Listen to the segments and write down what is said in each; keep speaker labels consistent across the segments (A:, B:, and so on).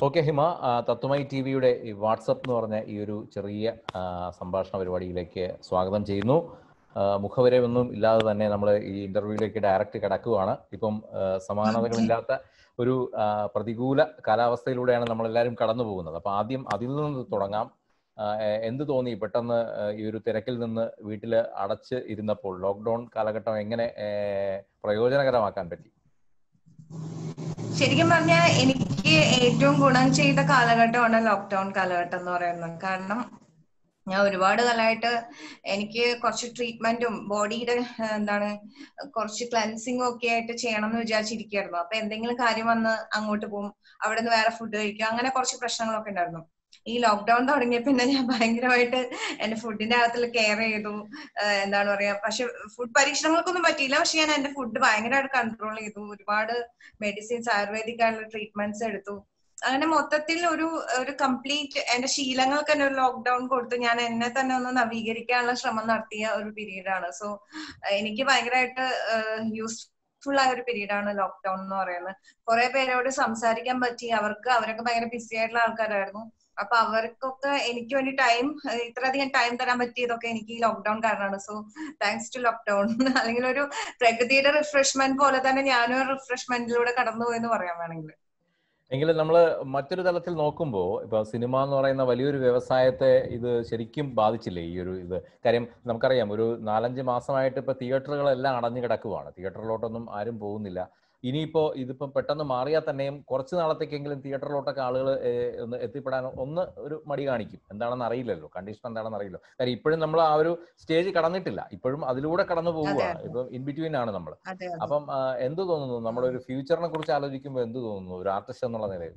A: Okay ഹിമ ആ, തത്വമൈ T വിയുടെ ഈ വാട്സപ്പ് എന്ന് പറഞ്ഞ ഈ ഒരു ചെറിയ ആ, സംഭാഷണ പരിപാടിയിലേക്ക് സ്വാഗതം ചെയ്യുന്നു ആ, മുഖവരയൊന്നും ഇല്ലാതെ തന്നെ നമ്മൾ ഈ ഇന്റർവ്യൂയിലേക്ക് ഡയറക്റ്റ് കിടക്കുകയാണ് ഇപ്പം ആ, സമാനതകളില്ലാത്ത ഒരു ആ, പ്രതികൂല കാലാവസ്ഥയിലൂടെയാണ് നമ്മളെല്ലാവരും കടന്നു പോകുന്നത് അപ്പൊ ആദ്യം അതിൽ നിന്ന് തുടങ്ങാം ആ, എ- എന്ത് തോന്നി പെട്ടെന്ന് ആ, ഈ ഒരു തിരക്കിൽ നിന്ന് വീട്ടിൽ അടച്ച് ഇരുന്നപ്പോൾ ലോക്ക്ഡൌൺ കാലഘട്ടം എങ്ങനെ ഏ, പ്രയോജനകരമാക്കാൻ പറ്റി
B: ശരിക്കും പറഞ്ഞാൽ എനിക്ക് ഏറ്റവും ഗുണം ചെയ്ത കാലഘട്ടമാണ് ലോക്ക്ഡൌൺ കാലഘട്ടം എന്ന് പറയുന്നത് കാരണം ഞാൻ ഒരുപാട് കാലമായിട്ട് എനിക്ക് കുറച്ച് ട്രീറ്റ്മെന്റും ബോഡിയുടെ എന്താണ് കുറച്ച് ക്ലൻസിങ്ങും ഒക്കെ ആയിട്ട് ചെയ്യണം എന്ന് വിചാരിച്ചിരിക്കുകയായിരുന്നു അപ്പൊ എന്തെങ്കിലും കാര്യം വന്ന് അങ്ങോട്ട് പോകും അവിടെ നിന്ന് വേറെ ഫുഡ് കഴിക്കും അങ്ങനെ കുറച്ച് പ്രശ്നങ്ങളൊക്കെ ഉണ്ടായിരുന്നു ഈ ലോക്ക്ഡൌൺ തുടങ്ങിയ പിന്നെ ഞാൻ ഭയങ്കരമായിട്ട് എന്റെ ഫുഡിന്റെ അകത്തിൽ കെയർ ചെയ്തു ആഹ് എന്താണ് പറയാ പക്ഷെ ഫുഡ് പരീക്ഷണങ്ങൾക്കൊന്നും പറ്റിയില്ല പക്ഷെ ഞാൻ എന്റെ ഫുഡ് ഭയങ്കരമായിട്ട് കൺട്രോൾ ചെയ്തു ഒരുപാട് മെഡിസിൻസ് ആയുർവേദിക് ആയിട്ടുള്ള ട്രീറ്റ്മെന്റ്സ് എടുത്തു അങ്ങനെ മൊത്തത്തിൽ ഒരു ഒരു കംപ്ലീറ്റ് എന്റെ ശീലങ്ങൾക്ക് തന്നെ ഒരു ലോക്ക്ഡൌൺ കൊടുത്ത് ഞാൻ എന്നെ തന്നെ ഒന്ന് നവീകരിക്കാനുള്ള ശ്രമം നടത്തിയ ഒരു പീരീഡ് ആണ് സോ എനിക്ക് ഭയങ്കരമായിട്ട് യൂസ്ഫുൾ ആയ ഒരു പീരീഡ് ആണ് ലോക്ക്ഡൌൺ എന്ന് പറയുന്നത് കുറെ പേരോട് സംസാരിക്കാൻ പറ്റി അവർക്ക് അവരൊക്കെ ഭയങ്കര ബിസി ആയിട്ടുള്ള ആൾക്കാരായിരുന്നു അപ്പൊ അവർക്കൊക്കെ എനിക്ക് വേണ്ടി ടൈം ഇത്രയധികം ടൈം തരാൻ പറ്റിയതൊക്കെ എനിക്ക് ഈ ലോക്ക്ഡൌൺ കാരണമാണ് സോ താങ്ക്സ് ടു ലോക്ക്ഡൌൺ അല്ലെങ്കിൽ ഒരു പ്രകൃതിയുടെ റിഫ്രഷ്മെന്റ് പോലെ തന്നെ ഞാനും ഒരു റിഫ്രഷ്മെന്റിലൂടെ കടന്നുപോയി എന്ന് പറയാൻ വേണമെങ്കിൽ
A: എങ്കിലും നമ്മൾ മറ്റൊരു തലത്തിൽ നോക്കുമ്പോൾ ഇപ്പൊ സിനിമ എന്ന് പറയുന്ന വലിയൊരു വ്യവസായത്തെ ഇത് ശരിക്കും ബാധിച്ചില്ലേ ഈ ഒരു ഇത് കാര്യം നമുക്കറിയാം ഒരു നാലഞ്ച് മാസമായിട്ട് ഇപ്പൊ തിയേറ്ററുകളെല്ലാം അടഞ്ഞു കിടക്കുവാണ് തിയേറ്ററിലോട്ടൊന്നും ആരും പോകുന്നില്ല ഇനിയിപ്പോ ഇതിപ്പോ പെട്ടെന്ന് മാറിയാൽ തന്നെയും കുറച്ച് നാളത്തേക്കെങ്കിലും തിയേറ്ററിലോട്ടൊക്കെ ആളുകൾ ഒന്ന് എത്തിപ്പെടാൻ ഒന്ന് ഒരു മടി കാണിക്കും എന്താണെന്ന് അറിയില്ലല്ലോ കണ്ടീഷൻ എന്താണെന്ന് അറിയില്ലോ കാര്യം ഇപ്പോഴും നമ്മൾ ആ ഒരു സ്റ്റേജ് കടന്നിട്ടില്ല ഇപ്പോഴും അതിലൂടെ കടന്നു പോവുകയാണ്
B: അതെ.
A: ഇപ്പം ഇൻ ബിറ്റ്വീൻ ആണ് നമ്മൾ
B: അതെ അതെ
A: അപ്പം ആ, എന്ത് തോന്നുന്നു നമ്മുടെ ഒരു ഫ്യൂച്ചറിനെ കുറിച്ച് ആലോചിക്കുമ്പോൾ എന്ത് തോന്നുന്നു ഒരു ആർട്ടിസ്റ്റ് എന്നുള്ള നിലയിൽ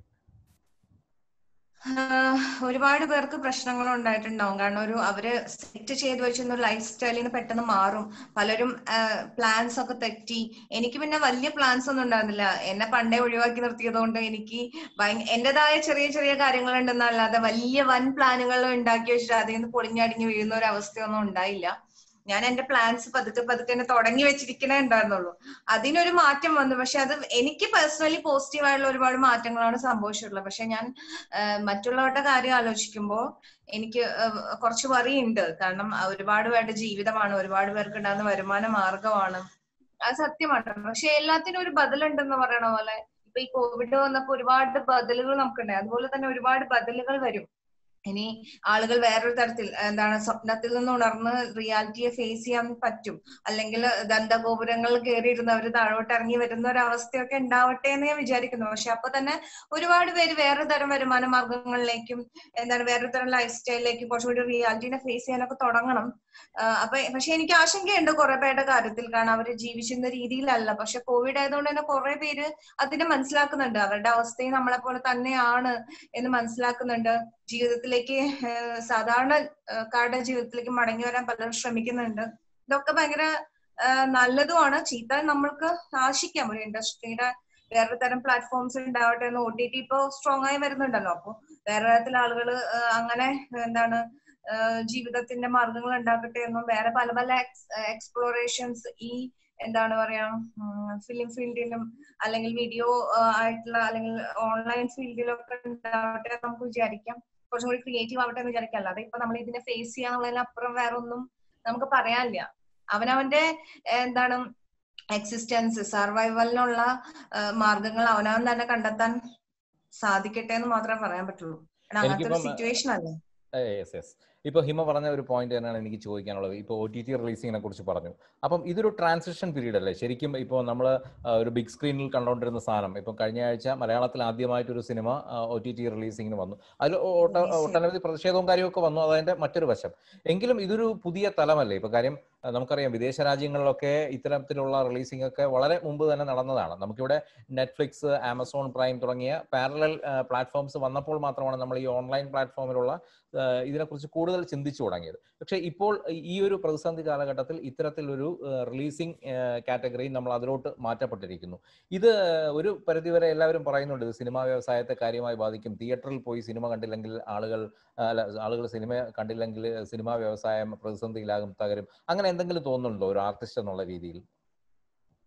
B: ആഹ് ഒരുപാട് പേർക്ക് പ്രശ്നങ്ങൾ ഉണ്ടായിട്ടുണ്ടാവും കാരണം ഒരു അവര് സെറ്റ് ചെയ്ത് വെച്ചിരുന്ന ഒരു ലൈഫ് സ്റ്റൈലിൽ നിന്ന് പെട്ടെന്ന് മാറും പലരും പ്ലാൻസ് ഒക്കെ തെറ്റി എനിക്ക് പിന്നെ വലിയ പ്ലാൻസ് ഒന്നും ഉണ്ടായിരുന്നില്ല എന്നെ പണ്ടേ ഒഴിവാക്കി നിർത്തിയത് കൊണ്ട് എനിക്ക് ഭയ- എന്റേതായ ചെറിയ ചെറിയ കാര്യങ്ങൾ ഉണ്ടെന്നല്ലാതെ വലിയ വൻ പ്ലാനുകൾ ഉണ്ടാക്കി വെച്ചിട്ട് അതിൽ നിന്ന് പൊളിഞ്ഞടിഞ്ഞ് വീഴുന്ന ഒരു അവസ്ഥയൊന്നും ഉണ്ടായില്ല ഞാൻ എന്റെ പ്ലാൻസ് പതുക്കെ പതുക്കെ തന്നെ തുടങ്ങി വെച്ചിരിക്കണേ ഉണ്ടായിരുന്നുള്ളൂ അതിനൊരു മാറ്റം വന്നു പക്ഷെ അത് എനിക്ക് പേഴ്സണലി പോസിറ്റീവ് ആയിട്ടുള്ള ഒരുപാട് മാറ്റങ്ങളാണ് സംഭവിച്ചിട്ടുള്ളത് പക്ഷെ ഞാൻ ആഹ് മറ്റുള്ളവരുടെ കാര്യം ആലോചിക്കുമ്പോൾ എനിക്ക് ആഹ് കുറച്ച് വറി ഉണ്ട് കാരണം ആഹ് ഒരുപാട് പേരുടെ ജീവിതമാണ് ഒരുപാട് പേർക്ക് ഉണ്ടാകുന്ന വരുമാന മാർഗമാണ് അത് സത്യമാണ് പക്ഷെ എല്ലാത്തിനും ഒരു ബദലുണ്ടെന്ന് പറയണ പോലെ ഇപ്പൊ ഈ കോവിഡ് വന്നപ്പോ ഒരുപാട് ബദലുകൾ നമുക്കുണ്ടായി അതുപോലെ തന്നെ ഒരുപാട് ബദലുകൾ വരും ഇനി ആളുകൾ വേറൊരു തരത്തിൽ എന്താണ് സ്വപ്നത്തിൽ നിന്ന് ഉണർന്ന് റിയാലിറ്റിയെ ഫേസ് ചെയ്യാൻ പറ്റും അല്ലെങ്കിൽ ദന്തഗോപുരങ്ങളിൽ കയറിയിരുന്നവർ താഴോട്ട് ഇറങ്ങി വരുന്ന ഒരു അവസ്ഥയൊക്കെ ഉണ്ടാവട്ടെ എന്ന് ഞാൻ വിചാരിക്കുന്നു പക്ഷെ അപ്പൊ തന്നെ ഒരുപാട് പേര് വേറെ തരം വരുമാന മാർഗങ്ങളിലേക്കും എന്താണ് വേറൊരു തരം ലൈഫ് സ്റ്റൈലിലേക്കും കുറച്ചുകൂടി റിയാലിറ്റിനെ ഫേസ് ചെയ്യാനൊക്കെ തുടങ്ങണം ആഹ് അപ്പൊ പക്ഷെ എനിക്ക് ആശങ്കയുണ്ട് കുറെ പേരുടെ കാര്യത്തിൽ കാരണം അവർ ജീവിച്ചിരുന്ന രീതിയിലല്ല പക്ഷെ കോവിഡ് ആയതുകൊണ്ട് തന്നെ കുറെ പേര് അതിനെ മനസ്സിലാക്കുന്നുണ്ട് അവരുടെ അവസ്ഥയും നമ്മളെ പോലെ തന്നെയാണ് എന്ന് മനസ്സിലാക്കുന്നുണ്ട് ജീവിതത്തിലേക്ക് ആഹ് സാധാരണ ആഹ് കാരുടെ ജീവിതത്തിലേക്ക് മടങ്ങി വരാൻ പലരും ശ്രമിക്കുന്നുണ്ട് ഇതൊക്കെ ഭയങ്കര ആഹ് നല്ലതുമാണ് ചീത്ത നമ്മൾക്ക് ആശിക്കാം ഒരു ഇൻഡസ്ട്രിയുടെ വേറെ തരം പ്ലാറ്റ്ഫോംസ് ഉണ്ടാവട്ടെ എന്ന് ഒ ടി ടി ഇപ്പോ സ്ട്രോങ് ആയി വരുന്നുണ്ടല്ലോ അപ്പൊ വേറെ തരത്തിൽ ആളുകൾ അങ്ങനെ എന്താണ് ആഹ് ജീവിതത്തിന്റെ മാർഗങ്ങൾ ഉണ്ടാക്കട്ടെ എന്നും വേറെ പല പല എക്സ്പ്ലോറേഷൻസ് ഈ എന്താണ് പറയാ ഫിലിം ഫീൽഡിലും അല്ലെങ്കിൽ വീഡിയോ ആയിട്ടുള്ള അല്ലെങ്കിൽ ഓൺലൈൻ ഫീൽഡിലൊക്കെ ഉണ്ടാവട്ടെ എന്ന് നമുക്ക് വിചാരിക്കാം കുറച്ചും കൂടി ക്രിയേറ്റീവ് ആവട്ടെ എന്ന് വിചാരിക്കാം അല്ലാതെ ഇപ്പൊ നമ്മൾ ഇതിനെ ഫേസ് ചെയ്യാന്നുള്ളതിനപ്പുറം വേറെ ഒന്നും നമുക്ക് പറയാനില്ല അവനവന്റെ എന്താണ് എക്സിസ്റ്റൻസ് സർവൈവലിനുള്ള മാർഗങ്ങൾ അവനവൻ തന്നെ കണ്ടെത്താൻ സാധിക്കട്ടെ എന്ന് മാത്രമേ പറയാൻ പറ്റുള്ളൂ കാരണം അങ്ങനത്തെ ഒരു
A: എനിക്കിപ്പം,
B: സിറ്റുവേഷൻ അല്ലേ
A: യെസ് യെസ് ഇപ്പൊ ഹിമ പറഞ്ഞ ഒരു പോയിന്റ് തന്നെയാണ് എനിക്ക് ചോദിക്കാനുള്ളത് ഇപ്പോൾ ഒ ടി ടി റിലീസിങ്ങിനെ കുറിച്ച് പറഞ്ഞു അപ്പം ഇതൊരു ട്രാൻസിഷൻ പീരീഡ് അല്ലേ ശരിക്കും ഇപ്പോൾ നമ്മൾ ഒരു ബിഗ് സ്ക്രീനിൽ കണ്ടുകൊണ്ടിരുന്ന സാധനം ഇപ്പം കഴിഞ്ഞ ആഴ്ച മലയാളത്തിൽ ആദ്യമായിട്ടൊരു സിനിമ ഒ ടി ടി റിലീസിങ്ങിന് വന്നു അതിൽ ഒട്ട-
B: Release ചെയ്തു.
A: ഒട്ടനവധി പ്രതിഷേധവും കാര്യമൊക്കെ വന്നു അതതിന്റെ മറ്റൊരു വശം എങ്കിലും ഇതൊരു പുതിയ തലമല്ലേ ഇപ്പൊ കാര്യം ആ, നമുക്കറിയാം വിദേശ രാജ്യങ്ങളിലൊക്കെ ഇത്തരത്തിലുള്ള റിലീസിംഗ് ഒക്കെ വളരെ മുമ്പ് തന്നെ നടന്നതാണ് നമുക്കിവിടെ നെറ്റ്ഫ്ലിക്സ് ആമസോൺ പ്രൈം തുടങ്ങിയ പാരലൽ പ്ലാറ്റ്ഫോംസ് വന്നപ്പോൾ മാത്രമാണ് നമ്മൾ ഈ ഓൺലൈൻ പ്ലാറ്റ്ഫോമിലുള്ള ആഹ് ഇതിനെക്കുറിച്ച് കൂടുതൽ ചിന്തിച്ചു തുടങ്ങിയത് പക്ഷേ ഇപ്പോൾ ഈ ഒരു പ്രതിസന്ധി കാലഘട്ടത്തിൽ ഇത്തരത്തിലൊരു റിലീസിംഗ് കാറ്റഗറി നമ്മൾ അതിലോട്ട് മാറ്റപ്പെട്ടിരിക്കുന്നു ഇത് ഒരു പരിധിവരെ എല്ലാവരും പറയുന്നുണ്ട് ഇത് സിനിമാ വ്യവസായത്തെ കാര്യമായി ബാധിക്കും തിയേറ്ററിൽ പോയി സിനിമ കണ്ടില്ലെങ്കിൽ ആളുകൾ ആ, അല്ല ആളുകൾ സിനിമ കണ്ടില്ലെങ്കിൽ സിനിമാ വ്യവസായം പ്രതിസന്ധിയിലാകും തകരും അങ്ങനെ എന്തെങ്കിലും തോന്നുന്നുണ്ടോ ഒരു ആർട്ടിസ്റ്റ് എന്നുള്ള രീതിയിൽ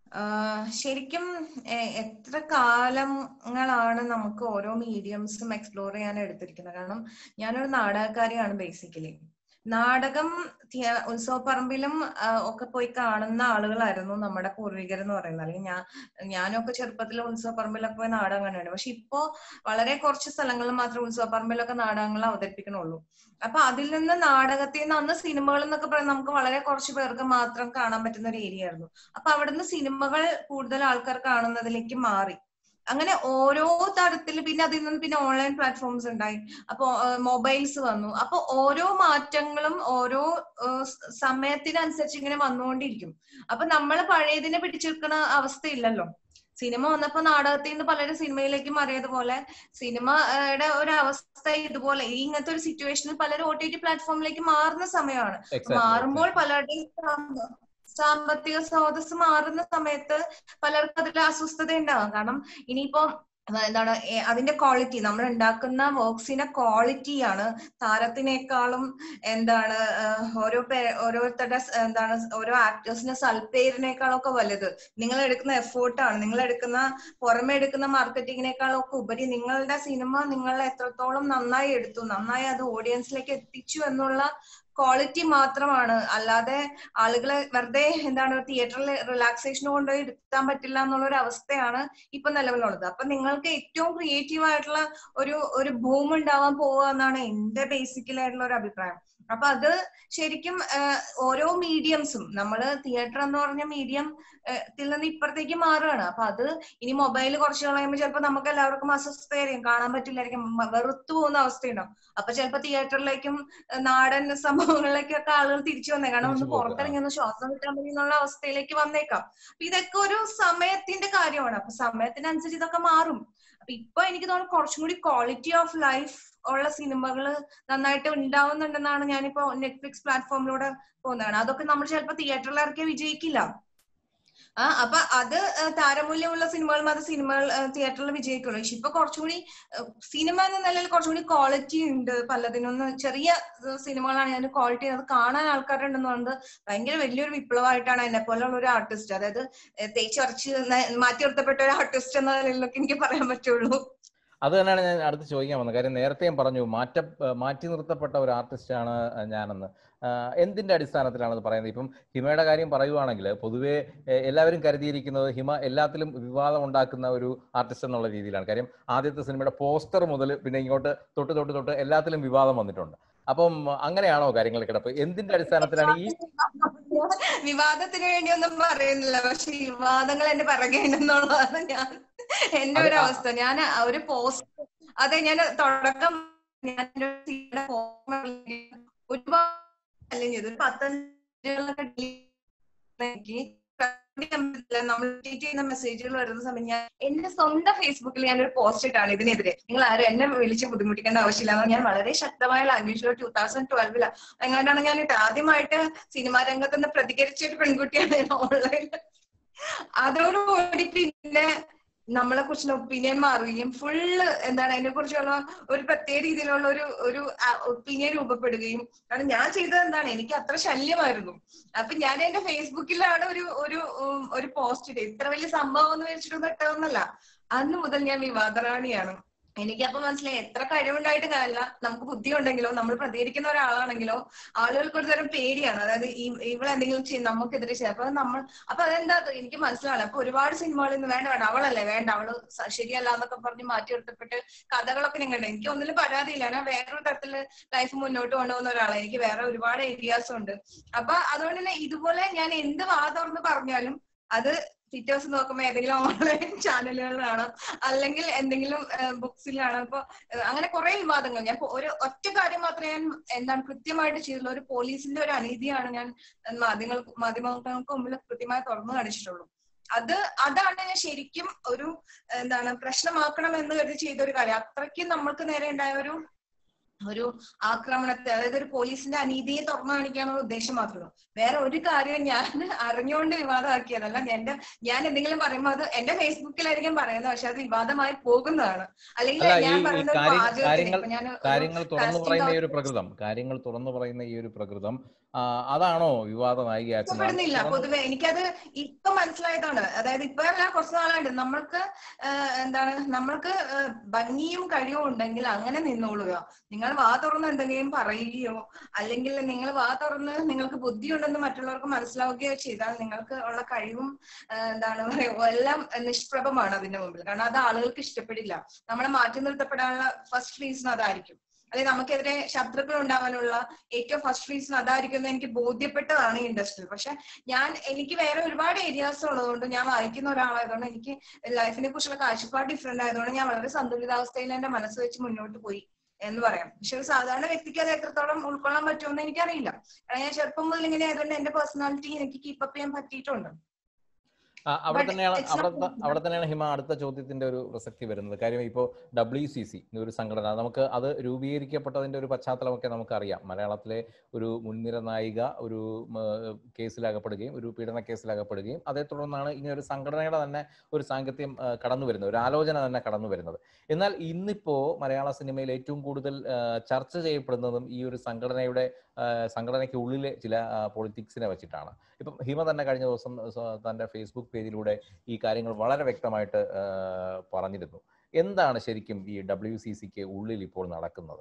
B: ആഹ് ശരിക്കും എ- എത്ര കാലങ്ങളാണ് നമുക്ക് ഓരോ മീഡിയംസും എക്സ്പ്ലോർ ചെയ്യാൻ എടുത്തിരിക്കുന്നത് കാരണം ഞാനൊരു നാടകക്കാരിയാണ് ബേസിക്കലി നാടകം തിയ- ഉത്സവപ്പറമ്പിലും ആഹ് ഒക്കെ പോയി കാണുന്ന ആളുകളായിരുന്നു നമ്മുടെ പൂർവികർ എന്ന് പറയുന്നത് അല്ലെങ്കിൽ ഞാൻ ഞാനൊക്കെ ചെറുപ്പത്തിൽ ഉത്സവപ്പറമ്പിലൊക്കെ പോയി നാടകം കണ്ടാണ് പക്ഷെ ഇപ്പോ വളരെ കുറച്ച് സ്ഥലങ്ങളിൽ മാത്രം ഉത്സവപ്പറമ്പിലൊക്കെ നാടകങ്ങൾ അവതരിപ്പിക്കണുള്ളൂ അപ്പൊ അതിൽ നിന്ന് നാടകത്തിൽ നിന്ന് അന്ന് സിനിമകൾ എന്നൊക്കെ പറയുന്നത് നമുക്ക് വളരെ കുറച്ച് പേർക്ക് മാത്രം കാണാൻ പറ്റുന്ന ഒരു ഏരിയ ആയിരുന്നു അപ്പൊ അവിടുന്ന് സിനിമകൾ കൂടുതൽ ആൾക്കാർ കാണുന്നതിലേക്ക് മാറി അങ്ങനെ ഓരോ തരത്തിൽ പിന്നെ അതിൽ നിന്ന് പിന്നെ ഓൺലൈൻ പ്ലാറ്റ്ഫോംസ് ഉണ്ടായി അപ്പൊ മൊബൈൽസ് വന്നു അപ്പൊ ഓരോ മാറ്റങ്ങളും ഓരോ ഏഹ്, സ- സമയത്തിനനുസരിച്ച് ഇങ്ങനെ വന്നുകൊണ്ടിരിക്കും അപ്പൊ നമ്മൾ പഴയതിനെ പിടിച്ചെടുക്കുന്ന അവസ്ഥയില്ലല്ലോ സിനിമ വന്നപ്പോ നാടകത്തിൽ നിന്ന് പലരും സിനിമയിലേക്ക് മാറിയതുപോലെ സിനിമയുടെ ഒരു അവസ്ഥ ഇതുപോലെ ഈ ഇങ്ങനത്തെ ഒരു സിറ്റുവേഷനിൽ പലരും ഒ ടി ടി പ്ലാറ്റ്ഫോമിലേക്ക് മാറുന്ന സമയമാണ്
A: Exactly,
B: മാറുമ്പോൾ
A: exactly.
B: പലരുടെയും സാമ്പ- സാമ്പത്തിക സ്രോതസ് മാറുന്ന സമയത്ത് പലർക്കും അതിൽ അസ്വസ്ഥത ഉണ്ടാവും കാരണം ഇനിയിപ്പോ ആ, എന്താണ് ഏ, അതിന്റെ ക്വാളിറ്റി നമ്മൾ ഉണ്ടാക്കുന്ന വർക്ക്സിന്റെ ക്വാളിറ്റിയാണ് താരത്തിനേക്കാളും എന്താണ് ആ, ഓരോ പേ ഓരോരുത്തരുടെ സ് എന്താണ് ഓരോ ആക്ടേഴ്സിന്റെ സൽപ്പേരിനേക്കാളും ഒക്കെ വലുത് നിങ്ങൾ എടുക്കുന്ന എഫേർട്ടാണ് നിങ്ങൾ എടുക്കുന്ന പുറമെ എടുക്കുന്ന മാർക്കറ്റിങ്ങിനേക്കാളും ഒക്കെ ഉപരി നിങ്ങളുടെ സിനിമ നിങ്ങൾ എത്രത്തോളം നന്നായി എടുത്തു നന്നായി അത് ഓഡിയൻസിലേക്ക് എത്തിച്ചു എന്നുള്ള ക്വാളിറ്റി മാത്രമാണ് അല്ലാതെ ആളുകളെ വെറുതെ എന്താണ് തിയേറ്ററിൽ റിലാക്സേഷൻ കൊണ്ടുപോയി എടുക്കാൻ പറ്റില്ല എന്നുള്ള ഒരു അവസ്ഥയാണ് ഇപ്പൊ നിലവിലുള്ളത് അപ്പൊ നിങ്ങൾക്ക് ഏറ്റവും ക്രിയേറ്റീവ് ആയിട്ടുള്ള ഒരു ഒരു ഭൂമി ഉണ്ടാവാൻ പോവുക എന്നാണ് എന്റെ ബേസിക്കലായിട്ടുള്ള ഒരു അഭിപ്രായം അപ്പൊ അത് ശരിക്കും ആഹ്, ഓരോ മീഡിയംസും നമ്മള് തിയേറ്റർ എന്ന് പറഞ്ഞ മീഡിയം ത്തിൽ നിന്ന് ഇപ്പുറത്തേക്ക് മാറുകയാണ് അപ്പൊ അത് ഇനി മൊബൈൽ കുറച്ച് കളയുമ്പോൾ ചിലപ്പോൾ നമുക്ക് എല്ലാവർക്കും അസ്വസ്ഥതയായിരിക്കും കാണാൻ പറ്റില്ലായിരിക്കും മ- വെറുത്തു പോകുന്ന അവസ്ഥയുണ്ടാവും അപ്പൊ ചിലപ്പോൾ തിയേറ്ററിലേക്കും ഏഹ്, നാടൻ സംഭവങ്ങളിലേക്കൊക്കെ ആളുകൾ തിരിച്ചു വന്നേക്കാം ഒന്ന്
A: തിരിച്ചു പോകും,
B: പുറത്തിറങ്ങി ഒന്ന് ശ്വാസം കിട്ടാൻ മതി എന്നുള്ള അവസ്ഥയിലേക്ക് വന്നേക്കാം അപ്പൊ ഇതൊക്കെ ഒരു സമയത്തിന്റെ കാര്യമാണ് അപ്പൊ സമയത്തിനനുസരിച്ച് ഇതൊക്കെ മാറും അപ്പൊ ഇപ്പൊ എനിക്ക് തോന്നുന്നു കുറച്ചും കൂടി ക്വാളിറ്റി ഓഫ് ലൈഫ് ഉള്ള സിനിമകൾ നന്നായിട്ട് ഉണ്ടാവുന്നുണ്ടെന്നാണ് ഞാനിപ്പോ നെറ്റ്ഫ്ലിക്സ് പ്ലാറ്റ്ഫോമിലൂടെ പോകുന്നതാണ് അതൊക്കെ നമ്മൾ ചിലപ്പോൾ തിയേറ്ററിൽ ഇറക്കിയ വിജയിക്കില്ല ആ അപ്പൊ അത് ഏഹ്, താരമൂല്യമുള്ള സിനിമകൾ മാത്രം സിനിമകൾ തിയേറ്ററിൽ വിജയിക്കുള്ളൂ പക്ഷെ ഇപ്പൊ കുറച്ചുകൂടി ഏഹ്, സിനിമ എന്ന നിലയിൽ കുറച്ചുകൂടി ക്വാളിറ്റി ഉണ്ട് പലതിനൊന്ന് ചെറിയ ഏഹ്, സിനിമകളാണ് ഞാൻ ക്വാളിറ്റി അത് കാണാൻ ആൾക്കാരുണ്ടെന്ന് പറയുന്നത് ഭയങ്കര വലിയൊരു വിപ്ലവമായിട്ടാണ് എന്നെ പോലുള്ള ഒരു ആർട്ടിസ്റ്റ് അതായത് ഏഹ്, തേച്ചൊരച്ച് ന- മാറ്റി നിർത്തപ്പെട്ട ഒരു ആർട്ടിസ്റ്റ് എന്ന നിലയിലൊക്കെ എനിക്ക് പറയാൻ പറ്റുള്ളൂ
A: അത് തന്നെയാണ് ഞാൻ അടുത്ത് ചോദിക്കാൻ വന്നത് കാര്യം നേരത്തെയും പറഞ്ഞു മാറ്റ മാറ്റി നിർത്തപ്പെട്ട ഒരു ആർട്ടിസ്റ്റാണ് ഞാനെന്ന് ആഹ് എന്തിന്റെ അടിസ്ഥാനത്തിലാണ് അത് പറയുന്നത് ഇപ്പം ഹിമയുടെ കാര്യം പറയുവാണെങ്കിൽ പൊതുവേ എ- എല്ലാവരും കരുതിയിരിക്കുന്നത് ഹിമ എല്ലാത്തിലും വിവാദം ഉണ്ടാക്കുന്ന ഒരു ആർട്ടിസ്റ്റ് എന്നുള്ള രീതിയിലാണ് കാര്യം ആദ്യത്തെ സിനിമയുടെ പോസ്റ്റർ മുതൽ പിന്നെ ഇങ്ങോട്ട് തൊട്ട് തൊട്ട് തൊട്ട് എല്ലാത്തിലും വിവാദം വന്നിട്ടുണ്ട് അപ്പം അങ്ങനെയാണോ കാര്യങ്ങൾ കിടപ്പ് എന്തിന്റെ അടിസ്ഥാനത്തിലാണ് ഈ
B: വിവാദത്തിന് വേണ്ടിയൊന്നും പറയുന്നില്ല പക്ഷെ വിവാദങ്ങൾ എന്റെ പിറകെ ഉണ്ടെന്നുള്ളതാണ് ഞാൻ എന്റെ
A: അത്
B: ഒരു
A: ആ-
B: അവസ്ഥ ഞാൻ ഒരു പോസ്റ്റ് അതെ ഞാൻ തുടക്കം ഞാൻ ഒരു സീയുടെ form ഒരുപാട് ചലഞ്ച് ചെയ്തു ഒരു പത്തഞ്ചുകളൊക്കെ എനിക്ക് കണ്ടുപിടിക്കാൻ പറ്റില്ല. നമ്മൾ ട്വീറ്റ് ചെയ്യുന്ന മെസ്സേജുകൾ വരുന്ന സമയം ഞാൻ എന്റെ സ്വന്തം ഫേസ്ബുക്കിൽ ഞാൻ ഒരു പോസ്റ്റ് ഇട്ടാണ് ഇതിനെതിരെ നിങ്ങൾ ആരും എന്നെ വിളിച്ച് ബുദ്ധിമുട്ടിക്കേണ്ട ആവശ്യമില്ല എന്ന് ഞാൻ വളരെ ശക്തമായ ലാംഗ്വേജിൽ ടൂ തൗസൻഡ് ട്വൽവില എങ്ങനെയാണ് ഞാൻ ഇട്ട് ആദ്യമായിട്ട് സിനിമാ രംഗത്ത് നിന്ന് പ്രതികരിച്ച ഒരു പെൺകുട്ടിയാണ് ഞാൻ ഓൺലൈനിൽ അതോടുകൂടി പിന്നെ നമ്മളെ കുറിച്ചുള്ള ഒപ്പീനിയൻ മാറുകയും ഫുള്ള് എന്താണ് അതിനെ കുറിച്ചുള്ള ഒരു പ്രത്യേക രീതിയിലുള്ള ഒരു ഒരു ഒപ്പീനിയൻ രൂപപ്പെടുകയും കാരണം ഞാൻ ചെയ്തത് എന്താണ് എനിക്ക് അത്ര ശല്യമായിരുന്നു അപ്പൊ ഞാൻ എന്റെ ഫേസ്ബുക്കിലാണ് ഒരു ഒരു ഉം, ഒരു പോസ്റ്റ് ഇട്ടത് ഇത്ര വലിയ സംഭവം എന്ന് വെച്ചിട്ടൊന്നും ഇട്ടതൊന്നല്ല അന്ന് മുതൽ ഞാൻ വിവാദറാണിയാണ് എനിക്കപ്പോ മനസ്സിലായി എത്ര കഴിവുണ്ടായിട്ട് കാര്യമില്ല നമുക്ക് ബുദ്ധി ഉണ്ടെങ്കിലോ നമ്മൾ പ്രതികരിക്കുന്ന ഒരാളാണെങ്കിലോ ആളുകൾക്ക് ഒരു തരം പേടിയാണ് അതായത് ഈ- ഇവളെന്തെങ്കിലും ചെയ്യും നമുക്കെതിരെ ചെയ്യും അപ്പൊ നമ്മൾ അപ്പൊ അതെന്താ അത് എനിക്ക് മനസ്സിലാവില്ല അപ്പൊ ഒരുപാട് സിനിമകളിൽ നിന്ന് വേണ്ട വേണ്ട അവളല്ലേ വേണ്ട അവള് സ- ശരിയല്ല എന്നൊക്കെ പറഞ്ഞ് മാറ്റി നിർത്തപ്പെട്ട് കഥകളൊക്കെ നിങ്ങളുടെ എനിക്ക് ഒന്നിലും പരാതിയില്ല ഞാൻ വേറൊരു തരത്തില് ലൈഫ് മുന്നോട്ട് കൊണ്ടുപോകുന്ന ഒരാളാണ് എനിക്ക് വേറെ ഒരുപാട് ഏരിയാസ് ഉണ്ട് അപ്പൊ അതുകൊണ്ട് തന്നെ ഇതുപോലെ ഞാൻ എന്ത് വാ തുറന്ന് പറഞ്ഞാലും അത് പിറ്റേ ദിവസം നോക്കുമ്പോൾ ഏതെങ്കിലും ഓൺലൈൻ ചാനലുകളിലാണ് അല്ലെങ്കിൽ എന്തെങ്കിലും ബുക്സിലാണ് അപ്പൊ ഏഹ് അങ്ങനെ കുറെ വിവാദങ്ങൾ ഞാൻ ഇപ്പൊ ഒരു ഒറ്റ കാര്യം മാത്രമേ ഞാൻ എന്താണ് കൃത്യമായിട്ട് ചെയ്തുള്ളൂ ഒരു പോലീസിന്റെ ഒരു അനീതിയാണ് ഞാൻ മാധ്യമങ്ങൾ മാധ്യമങ്ങൾക്ക് മുമ്പിൽ കൃത്യമായി തുറന്നു കാണിച്ചിട്ടുള്ളൂ അത് അതാണ് ഞാൻ ശരിക്കും ഒരു എന്താണ് പ്രശ്നമാക്കണം എന്ന് കരുതി ചെയ്ത ഒരു കാര്യം അത്രയ്ക്കും നമ്മൾക്ക് നേരെ ഉണ്ടായ ഒരു ഒരു ആക്രമണത്തെ അതായത് ഒരു പോലീസിന്റെ അനീതിയെ തുറന്നു കാണിക്കാനുള്ള ഉദ്ദേശം മാത്രമേ ഉള്ളൂ വേറെ ഒരു കാര്യവും ഞാൻ അറിഞ്ഞുകൊണ്ട് വിവാദമാക്കിയതല്ല എന്റെ ഞാൻ എന്തെങ്കിലും പറയുമ്പോൾ അത് എന്റെ ഫേസ്ബുക്കിലായിരിക്കും പറയുന്നത് പക്ഷെ അത് വിവാദമായി പോകുന്നതാണ് അല്ലെങ്കിൽ
A: അല്ല ഈ
B: ഞാൻ
A: ഈ
B: പറയുന്ന ഒരു
A: കാര്യ-
B: വാചകത്തിന്
A: കാര്യങ്ങൾ
B: ഇപ്പൊ ഞാൻ ഒരു
A: കാര്യങ്ങൾ തുറന്നു
B: casting
A: പറയുന്ന ഈ ഒരു
B: couch
A: പ്രകൃതം കാര്യങ്ങൾ തുറന്നു പറയുന്ന ഈ ഒരു പ്രകൃതം ആ, അതാണോ വിവാദ നായികയാക്കുന്നത്
B: ഇഷ്ടപ്പെടുന്നില്ല
A: തുറന്ന്
B: പൊതുവെ എനിക്കത് ഇപ്പൊ മനസ്സിലായതാണ് അതായത് ഇപ്പൊ അല്ല കുറച്ച് നാളായിട്ട് നമ്മൾക്ക് ആഹ് എന്താണ് നമ്മൾക്ക് ആഹ് ഭംഗിയും കഴിവും ഉണ്ടെങ്കിൽ അങ്ങനെ നിന്നോളുക നിങ്ങൾ വാ തുറന്ന് എന്തെങ്കിലും പറയുകയോ അല്ലെങ്കിൽ നിങ്ങൾ വാ തുറന്ന് നിങ്ങൾക്ക് ബുദ്ധിയുണ്ടെന്ന് മറ്റുള്ളവർക്ക് മനസ്സിലാവുകയോ ചെയ്താൽ നിങ്ങൾക്ക് ഉള്ള കഴിവും ആഹ് എന്താണ് പറയുക എല്ലാം നിഷ്പ്രഭമാണ് അതിന്റെ മുമ്പിൽ കാരണം അത് ആളുകൾക്ക് ഇഷ്ടപ്പെടില്ല നമ്മളെ മാറ്റി നിർത്തപ്പെടാനുള്ള ഫസ്റ്റ് റീസൺ അതായിരിക്കും അല്ലെങ്കിൽ നമുക്കെതിരെ ശത്രുക്കൾ ഉണ്ടാവാനുള്ള ഏറ്റവും ഫസ്റ്റ് റീസൺ അതായിരിക്കും എന്ന് എനിക്ക് ബോധ്യപ്പെട്ടതാണ് ഈ ഇൻഡസ്ട്രി പക്ഷെ ഞാൻ എനിക്ക് വേറെ ഒരുപാട് ഏരിയാസ് ഉള്ളതുകൊണ്ട് ഞാൻ വായിക്കുന്ന ഒരാളായതുകൊണ്ട് എനിക്ക് ലൈഫിനെ കുറിച്ചുള്ള കാഴ്ചപ്പാട് ഡിഫറെന്റ് ആയതുകൊണ്ട് ഞാൻ വളരെ സന്തുലിതാവസ്ഥയിൽ എന്റെ മനസ്സ് വെച്ച് മുന്നോട്ട് പോയി എന്ന് പറയാം പക്ഷെ ഒരു സാധാരണ വ്യക്തിക്ക് അത് എത്രത്തോളം ഉൾക്കൊള്ളാൻ പറ്റുമെന്ന് എനിക്കറിയില്ല കാരണം ഞാൻ ചെറുപ്പം മുതൽ ഇങ്ങനെ ആയതുകൊണ്ട് എന്റെ പേഴ്സണാലിറ്റി എനിക്ക് കീപ്പപ്പ് ചെയ്യാൻ പറ്റിയിട്ടുണ്ട്
A: ആ, അവിടെ
B: But
A: തന്നെയാണ്
B: it's
A: അവിടെ
B: not
A: ത- അവിടെ തന്നെയാണ് ഹിമ അടുത്ത ചോദ്യത്തിന്റെ ഒരു പ്രസക്തി വരുന്നത് കാര്യം ഇപ്പോൾ ഡബ്ല്യു സി സി ഒരു സംഘടന നമുക്ക് അത് രൂപീകരിക്കപ്പെട്ടതിന്റെ ഒരു പശ്ചാത്തലമൊക്കെ നമുക്കറിയാം മലയാളത്തിലെ ഒരു മുൻനിര നായിക ഒരു ഉം, ഏഹ്, കേസിലകപ്പെടുകയും ഒരു പീഡന കേസിലകപ്പെടുകയും അതേ തുടർന്നാണ് ഇങ്ങനെ ഒരു സംഘടനയുടെ തന്നെ ഒരു സാങ്കത്യം ഏഹ്, കടന്നു വരുന്നത് ഒരു ആലോചന തന്നെ കടന്നു വരുന്നത് എന്നാൽ ഇന്നിപ്പോ മലയാള സിനിമയിൽ ഏറ്റവും കൂടുതൽ ഏഹ്, ചർച്ച ചെയ്യപ്പെടുന്നതും ഈ ഒരു സംഘടനയുടെ ഏഹ്, സംഘടനയ്ക്ക് ഉള്ളിലെ ചില പൊളിറ്റിക്സിനെ വെച്ചിട്ടാണ് ഇപ്പം ഹിമ തന്നെ കഴിഞ്ഞ ദിവസം സ- തന്റെ ഫേസ്ബുക്ക് പേജിലൂടെ ഈ കാര്യങ്ങൾ വളരെ വ്യക്തമായിട്ട് ഏഹ്, പറഞ്ഞിരുന്നു എന്താണ് ശരിക്കും ഈ ഡബ്ല്യു സി സിക്ക് ഉള്ളിൽ ഇപ്പോൾ നടക്കുന്നത്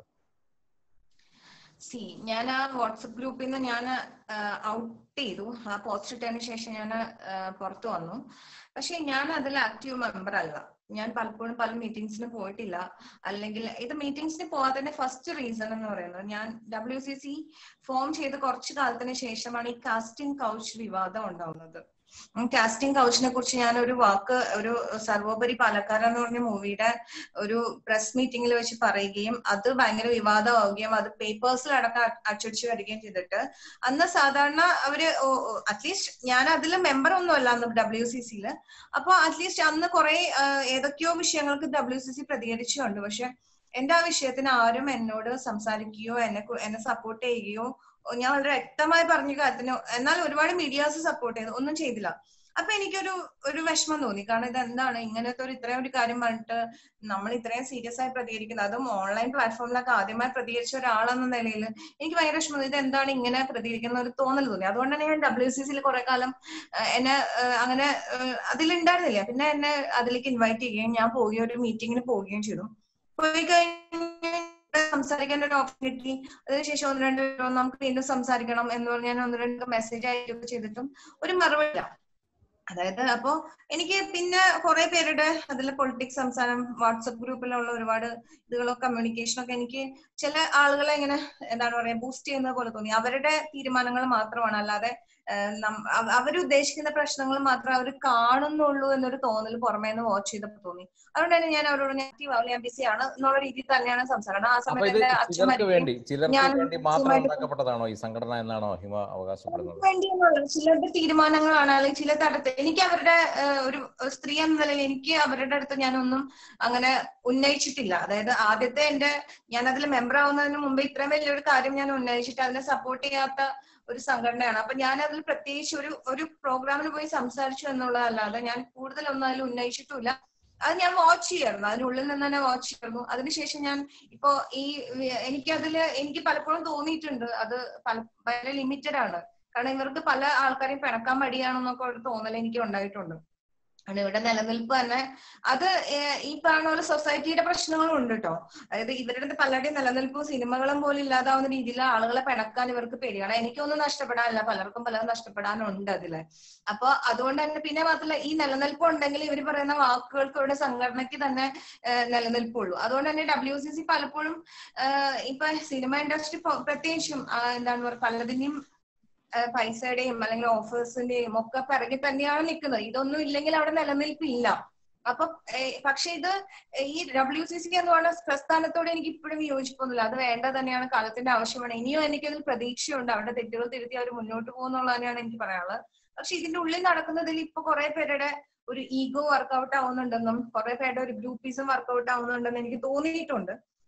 B: സി ഞാൻ ആ വാട്സപ്പ് ഗ്രൂപ്പിൽ നിന്ന് ഞാൻ ഔട്ട് ചെയ്തു ആ പോസ്റ്റ് ഇട്ടതിന് ശേഷം ഞാൻ പുറത്തു വന്നു പക്ഷെ ഞാൻ അതിൽ ആക്റ്റീവ് മെമ്പർ അല്ല ഞാൻ പലപ്പോഴും പല മീറ്റിംഗ്സിന് പോയിട്ടില്ല അല്ലെങ്കിൽ ഇത് മീറ്റിംഗ്സിന് പോകാത്തതിന്റെ ഫസ്റ്റ് റീസൺ എന്ന് പറയുന്നത് ഞാൻ ഡബ്ല്യു സി സി ഫോം ചെയ്ത് കുറച്ചു കാലത്തിന് ശേഷമാണ് ഈ കാസ്റ്റിംഗ് കൗച്ച് വിവാദം ഉണ്ടാവുന്നത് കാസ്റ്റിംഗ് കൗച്ചിനെ കുറിച്ച് ഞാൻ ഒരു വാക്ക് ഒരു സർവോപരി പാലക്കാരൻ എന്ന് പറഞ്ഞ മൂവിയുടെ ഒരു പ്രസ് മീറ്റിംഗിൽ വെച്ച് പറയുകയും അത് ഭയങ്കര വിവാദമാവുകയും അത് പേപ്പേഴ്സിൽ അടക്കം അ- അച്ചടിച്ചു വരികയും ചെയ്തിട്ട് അന്ന് സാധാരണ അവര് അറ്റ്ലീസ്റ്റ് ഞാൻ അതിൽ മെമ്പർ ഒന്നും അല്ല അന്ന് ഡബ്ല്യു സി സിയിൽ അപ്പൊ അറ്റ്ലീസ്റ്റ് അന്ന് കുറെ ഏതൊക്കെയോ വിഷയങ്ങൾക്ക് ഡബ്ല്യു സി സി പ്രതികരിച്ചുണ്ട് പക്ഷെ എന്റെ ആ വിഷയത്തിന് ആരും എന്നോട് സംസാരിക്കുകയോ എന്നെ കു- എന്നെ സപ്പോർട്ട് ചെയ്യുകയോ ഓ, ഞാൻ വളരെ വ്യക്തമായി പറഞ്ഞ കാര്യത്തിന് എന്നാൽ ഒരുപാട് മീഡിയാസ് സപ്പോർട്ട് ചെയ്തു ഒന്നും ചെയ്തില്ല അപ്പൊ എനിക്കൊരു ഒരു വിഷമം തോന്നി കാരണം ഇത് എന്താണ് ഇങ്ങനത്തെ ഒരു ഇത്രയും ഒരു കാര്യം പറഞ്ഞിട്ട് നമ്മൾ ഇത്രയും സീരിയസ് ആയി പ്രതികരിക്കുന്നത് അതും ഓൺലൈൻ പ്ലാറ്റ്ഫോമിലൊക്കെ ആദ്യമായി പ്രതികരിച്ച ഒരാളെന്ന നിലയിൽ എനിക്ക് ഭയങ്കര വിഷമം തോന്നി. ഇത് എന്താണ് ഇങ്ങനെ പ്രതികരിക്കുന്ന ഒരു തോന്നൽ തോന്നി അതുകൊണ്ടാണ് ഞാൻ ഡബ്ല്യു സി സിയിൽ കുറെ കാലം ആ, എന്നെ ആ, അങ്ങനെ ആ, അതിലുണ്ടായിരുന്നില്ല പിന്നെ എന്നെ അതിലേക്ക് ഇൻവൈറ്റ് ചെയ്യുകയും ഞാൻ പോവുകയും ഒരു മീറ്റിങ്ങിന് പോവുകയും ചെയ്തു പോയി കഴിഞ്ഞ് സംസാരിക്കാൻ ഒരു ഓപ്പർച്യൂണിറ്റി അതിനുശേഷം ഒന്ന് രണ്ട് പേര് നമുക്ക് വീണ്ടും സംസാരിക്കണം എന്ന് പറഞ്ഞ് ഞാൻ ഒന്ന് രണ്ട് മെസ്സേജ് അയക്കുകയൊക്കെ ചെയ്തിട്ടും ഒരു മറുപടിയില്ല അതായത് അപ്പോ എനിക്ക് പിന്നെ കുറെ പേരുടെ അതിൽ പൊളിറ്റിക്സ് സംസാരം വാട്സപ്പ് ഗ്രൂപ്പിലുള്ള ഒരുപാട് ഇതുകളോ കമ്മ്യൂണിക്കേഷനൊക്കെ എനിക്ക് ചില ആളുകളെ ഇങ്ങനെ എന്താണ് പറയാ ബൂസ്റ്റ് ചെയ്യുന്നത് പോലെ തോന്നി അവരുടെ തീരുമാനങ്ങൾ മാത്രമാണ് അല്ലാതെ ഏഹ്, നം- അവ- അവരുദ്ദേശിക്കുന്ന പ്രശ്നങ്ങൾ മാത്രമേ അവർ കാണുന്നുള്ളൂ എന്നൊരു തോന്നൽ പുറമേ നിന്ന് വാച്ച് ചെയ്തപ്പോൾ തോന്നി അതുകൊണ്ട് തന്നെ ഞാൻ അവരോട് നെഗറ്റീവ് ആവില്ല ഞാൻ ബിസി ആണ് എന്നുള്ള രീതിയിൽ തന്നെയാണ് സംസാരം ആ
A: അപ്പൊ
B: സമയത്ത്
A: ഇത്
B: എന്റെ അച്ഛൻ
A: ചിലർക്ക്
B: മരിക്കുകയും
A: വേണ്ടി ചിലർക്ക്
B: ഞാൻ
A: വേണ്ടി മാത്രം
B: സുഖമായിട്ട്
A: ഉണ്ടാക്കപ്പെട്ടതാണോ ഈ സംഘടന എന്നാണോ ഹിമ അവകാശപ്പെടുന്നത്
B: വേണ്ടിയെന്നുള്ള ചിലരുടെ തീരുമാനങ്ങളാണ് അല്ലെങ്കിൽ ചില തരത്തിൽ എനിക്ക് അവരുടെ ഏഹ്, ഒരു ഒരു സ്ത്രീ എന്ന നിലയിൽ എനിക്ക് അവരുടെ അടുത്ത് ഞാനൊന്നും അങ്ങനെ ഉന്നയിച്ചിട്ടില്ല അതായത് ആദ്യത്തെ എന്റെ ഞാൻ അതിൽ മെമ്പർ ആവുന്നതിന് മുമ്പ് ഇത്രയും വലിയൊരു കാര്യം ഞാൻ ഉന്നയിച്ചിട്ട് അതിനെ സപ്പോർട്ട് ചെയ്യാത്ത ഒരു സംഘടനയാണ് അപ്പൊ ഞാൻ അതിൽ പ്രത്യേകിച്ച് ഒരു ഒരു പ്രോഗ്രാമിന് പോയി സംസാരിച്ചു എന്നുള്ളതല്ലാതെ ഞാൻ കൂടുതലൊന്നും അതിൽ ഉന്നയിച്ചിട്ടില്ല അത് ഞാൻ വാച്ച് ചെയ്യായിരുന്നു അതിനുള്ളിൽ നിന്ന് തന്നെ വാച്ച് ചെയ്യായിരുന്നു അതിനുശേഷം ഞാൻ ഇപ്പോ ഈ വി- എനിക്കതില് എനിക്ക് പലപ്പോഴും തോന്നിയിട്ടുണ്ട് അത് പല വളരെ ലിമിറ്റഡ് ആണ് കാരണം ഇവർക്ക് പല ആൾക്കാരെയും പിണക്കാൻ മടിയാണെന്നൊക്കെ ഒരു തോന്നൽ എനിക്ക് ഉണ്ടായിട്ടുണ്ട് കാരണം ഇവിടെ നിലനിൽപ്പ് തന്നെ അത് ഏഹ് ഈ പറഞ്ഞ പോലെ സൊസൈറ്റിയുടെ പ്രശ്നങ്ങളും ഉണ്ട് കേട്ടോ അതായത് ഇവരുടെ അടുത്ത് പലരുടെയും നിലനിൽപ്പും സിനിമകളും പോലും ഇല്ലാതാവുന്ന രീതിയിൽ ആളുകളെ പിണക്കാൻ ഇവർക്ക് പേടിയാണ് എനിക്കൊന്നും നഷ്ടപ്പെടാനില്ല പലർക്കും പലതും നഷ്ടപ്പെടാനുണ്ട് അതില് അപ്പൊ അതുകൊണ്ട് തന്നെ പിന്നെ മാത്രമല്ല ഈ നിലനിൽപ്പ് ഉണ്ടെങ്കിൽ ഇവർ പറയുന്ന വാക്കുകൾക്ക് ഇവിടെ സംഘടനയ്ക്ക് തന്നെ ഏഹ് നിലനിൽപ്പുള്ളൂ അതുകൊണ്ട് തന്നെ ഡബ്ല്യു സി സി പലപ്പോഴും ഏഹ് ഇപ്പൊ സിനിമ ഇൻഡസ്ട്രി പ്രത്യേകിച്ചും ആ, എന്താണ് പറയുക പലതിന്റെയും ഏഹ് പൈസയുടെയും അല്ലെങ്കിൽ ഓഫേഴ്സിന്റെയും ഒക്കെ പിറകെ തന്നെയാണ് നിൽക്കുന്നത് ഇതൊന്നും ഇല്ലെങ്കിൽ അവിടെ നിലനിൽപ്പില്ല അപ്പൊ ഏഹ് പക്ഷെ ഇത് ഈ ഡബ്ല്യു സി സി എന്ന് പറയുന്ന പ്രസ്ഥാനത്തോട് എനിക്ക് ഇപ്പോഴും യോജിപ്പൊന്നുമില്ല അത് വേണ്ട തന്നെയാണ് കാലത്തിന്റെ ആവശ്യമാണ് ഇനിയും എനിക്കതിൽ പ്രതീക്ഷയുണ്ട് അവരുടെ തെറ്റുകൾ തിരുത്തി അവർ മുന്നോട്ട് പോകുന്നുള്ളത് തന്നെയാണ് എനിക്ക് പറയാനുള്ളത് പക്ഷെ ഇതിന്റെ ഉള്ളിൽ നടക്കുന്നതിൽ ഇപ്പൊ കുറെ പേരുടെ ഒരു ഈഗോ വർക്കൗട്ട് ആവുന്നുണ്ടെന്നും കുറെ പേരുടെ ഒരു ഗ്രൂപ്പിസം വർക്കൗട്ട് ആവുന്നുണ്ടെന്നും എനിക്ക് തോന്നിയിട്ടുണ്ട്